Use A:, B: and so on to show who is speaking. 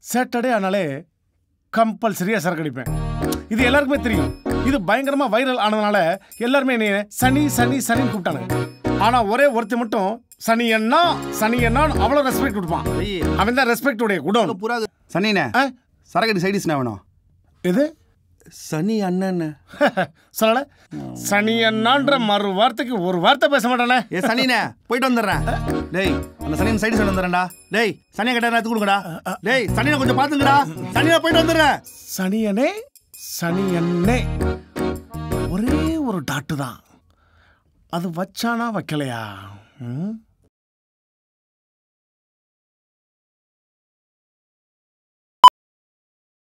A: Saturday ஆனாலே கம்பல்சரியாக சரக்கு அடிப்பேன் இது எல்லாருக்குமே தெரியும் இது பயங்கரமா வைரல் ஆனதுனால எல்லாருமே என்னைய சனி சனி சனின்னு கூப்பிட்டானுங்க ஆனா ஒரே ஒருத்தி மட்டும் சனி அண்ணா சனி அண்ணான்னு அவ்வளோ ரெஸ்பெக்ட் கொடுப்பான் அவன் தான் ரெஸ்பெக்ட் உடைய குடோன்
B: புறா சனிண்ணே
A: ஆ?
B: சரக்கடி சைடிஸ்ண்ணே வேணும்
A: இது
B: சனி அண்ணன்
A: சொல்லல சனி அண்ணான்ற மறு வார்த்தைக்கு ஒரு வார்த்தை பேச மாட்டானே
B: ஏ சனிண்ணே போயிட்டு வந்துடுறேன் டேய் அந்த சனியன் சைடு சைடு வந்துடுறேன்டா டேய் சனியை கட்ட நேரத்துக்கு கொடுங்கடா டேய் சனியை கொஞ்சம் பார்த்துங்கடா சனியை போயிட்டு வந்துடுறேன்
A: சனியனே சனியன்னே ஒரே ஒரு டாட்டு தான் அது வச்சானா வைக்கலையா ம்